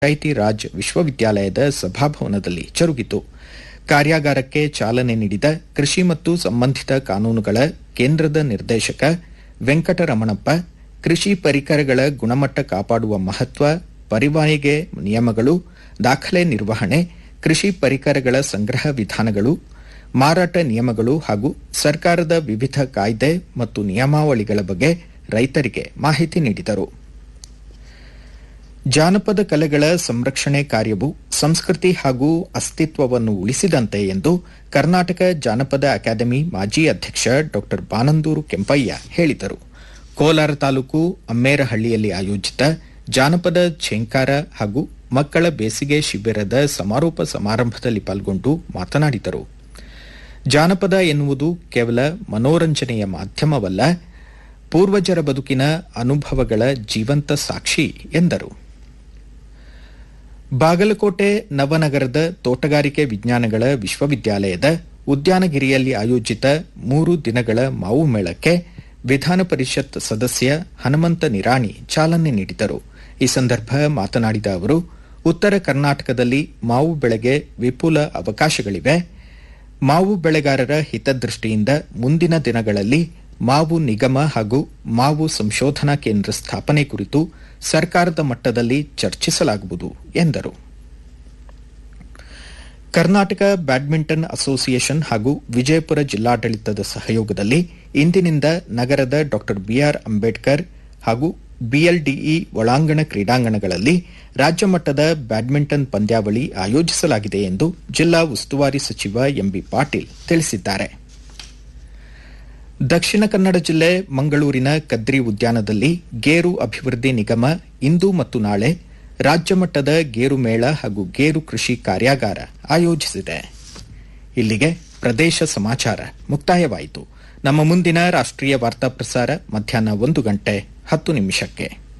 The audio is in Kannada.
ಪಂಚಾಯಿತಿ ರಾಜ್ ವಿಶ್ವವಿದ್ಯಾಲಯದ ಸಭಾಭವನದಲ್ಲಿ ಜರುಗಿತು ಕಾರ್ಯಾಗಾರಕ್ಕೆ ಚಾಲನೆ ನೀಡಿದ ಕೃಷಿ ಮತ್ತು ಸಂಬಂಧಿತ ಕಾನೂನುಗಳ ಕೇಂದ್ರದ ನಿರ್ದೇಶಕ ವೆಂಕಟರಮಣಪ್ಪ ಕೃಷಿ ಪರಿಕರಗಳ ಗುಣಮಟ್ಟ ಕಾಪಾಡುವ ಮಹತ್ವ ಪರಿವಾಯಿಗೆ ನಿಯಮಗಳು ದಾಖಲೆ ನಿರ್ವಹಣೆ ಕೃಷಿ ಪರಿಕರಗಳ ಸಂಗ್ರಹ ವಿಧಾನಗಳು ಮಾರಾಟ ನಿಯಮಗಳು ಹಾಗೂ ಸರ್ಕಾರದ ವಿವಿಧ ಕಾಯ್ದೆ ಮತ್ತು ನಿಯಮಾವಳಿಗಳ ಬಗ್ಗೆ ರೈತರಿಗೆ ಮಾಹಿತಿ ನೀಡಿದರು ಜಾನಪದ ಕಲೆಗಳ ಸಂರಕ್ಷಣೆ ಕಾರ್ಯವು ಸಂಸ್ಕೃತಿ ಹಾಗೂ ಅಸ್ತಿತ್ವವನ್ನು ಉಳಿಸಿದಂತೆ ಎಂದು ಕರ್ನಾಟಕ ಜಾನಪದ ಅಕಾಡೆಮಿ ಮಾಜಿ ಅಧ್ಯಕ್ಷ ಡಾ ಬಾನಂದೂರು ಕೆಂಪಯ್ಯ ಹೇಳಿದರು ಕೋಲಾರ ತಾಲೂಕು ಅಮ್ಮೇರಹಳ್ಳಿಯಲ್ಲಿ ಆಯೋಜಿತ ಜಾನಪದ ಝೇಂಕಾರ ಹಾಗೂ ಮಕ್ಕಳ ಬೇಸಿಗೆ ಶಿಬಿರದ ಸಮಾರೋಪ ಸಮಾರಂಭದಲ್ಲಿ ಪಾಲ್ಗೊಂಡು ಮಾತನಾಡಿದರು ಜಾನಪದ ಎನ್ನುವುದು ಕೇವಲ ಮನೋರಂಜನೆಯ ಮಾಧ್ಯಮವಲ್ಲ ಪೂರ್ವಜರ ಬದುಕಿನ ಅನುಭವಗಳ ಜೀವಂತ ಸಾಕ್ಷಿ ಎಂದರು ಬಾಗಲಕೋಟೆ ನವನಗರದ ತೋಟಗಾರಿಕೆ ವಿಜ್ಞಾನಗಳ ವಿಶ್ವವಿದ್ಯಾಲಯದ ಉದ್ಯಾನಗಿರಿಯಲ್ಲಿ ಆಯೋಜಿತ ಮೂರು ದಿನಗಳ ಮಾವು ಮೇಳಕ್ಕೆ ವಿಧಾನ ಪರಿಷತ್ ಸದಸ್ಯ ಹನುಮಂತ ನಿರಾಣಿ ಚಾಲನೆ ನೀಡಿದರು ಈ ಸಂದರ್ಭ ಮಾತನಾಡಿದ ಅವರು ಉತ್ತರ ಕರ್ನಾಟಕದಲ್ಲಿ ಮಾವು ಬೆಳೆಗೆ ವಿಪುಲ ಅವಕಾಶಗಳಿವೆ ಮಾವು ಬೆಳೆಗಾರರ ಹಿತದೃಷ್ಟಿಯಿಂದ ಮುಂದಿನ ದಿನಗಳಲ್ಲಿ ಮಾವು ನಿಗಮ ಹಾಗೂ ಮಾವು ಸಂಶೋಧನಾ ಕೇಂದ್ರ ಸ್ಥಾಪನೆ ಕುರಿತು ಸರ್ಕಾರದ ಮಟ್ಟದಲ್ಲಿ ಚರ್ಚಿಸಲಾಗುವುದು ಎಂದರು ಕರ್ನಾಟಕ ಬ್ಯಾಡ್ಮಿಂಟನ್ ಅಸೋಸಿಯೇಷನ್ ಹಾಗೂ ವಿಜಯಪುರ ಜಿಲ್ಲಾಡಳಿತದ ಸಹಯೋಗದಲ್ಲಿ ಇಂದಿನಿಂದ ನಗರದ ಡಾ ಬಿಆರ್ ಅಂಬೇಡ್ಕರ್ ಹಾಗೂ ಬಿಎಲ್ಡಿಇ ಒಳಾಂಗಣ ಕ್ರೀಡಾಂಗಣಗಳಲ್ಲಿ ರಾಜ್ಯ ಮಟ್ಟದ ಬ್ಯಾಡ್ಮಿಂಟನ್ ಪಂದ್ಯಾವಳಿ ಆಯೋಜಿಸಲಾಗಿದೆ ಎಂದು ಜಿಲ್ಲಾ ಉಸ್ತುವಾರಿ ಸಚಿವ ಎಂಬಿ ಪಾಟೀಲ್ ತಿಳಿಸಿದ್ದಾರೆ ದಕ್ಷಿಣ ಕನ್ನಡ ಜಿಲ್ಲೆ ಮಂಗಳೂರಿನ ಕದ್ರಿ ಉದ್ಯಾನದಲ್ಲಿ ಗೇರು ಅಭಿವೃದ್ಧಿ ನಿಗಮ ಇಂದು ಮತ್ತು ನಾಳೆ ರಾಜ್ಯ ಮಟ್ಟದ ಗೇರು ಮೇಳ ಹಾಗೂ ಗೇರು ಕೃಷಿ ಕಾರ್ಯಾಗಾರ ಆಯೋಜಿಸಿದೆ ಇಲ್ಲಿಗೆ ಪ್ರದೇಶ ಸಮಾಚಾರ ಮುಕ್ತಾಯವಾಯಿತು ನಮ್ಮ ಮುಂದಿನ ರಾಷ್ಟ್ರೀಯ ವಾರ್ತಾ ಪ್ರಸಾರ ಮಧ್ಯಾಹ್ನ ಒಂದು ಗಂಟೆ ಹತ್ತು ನಿಮಿಷಕ್ಕೆ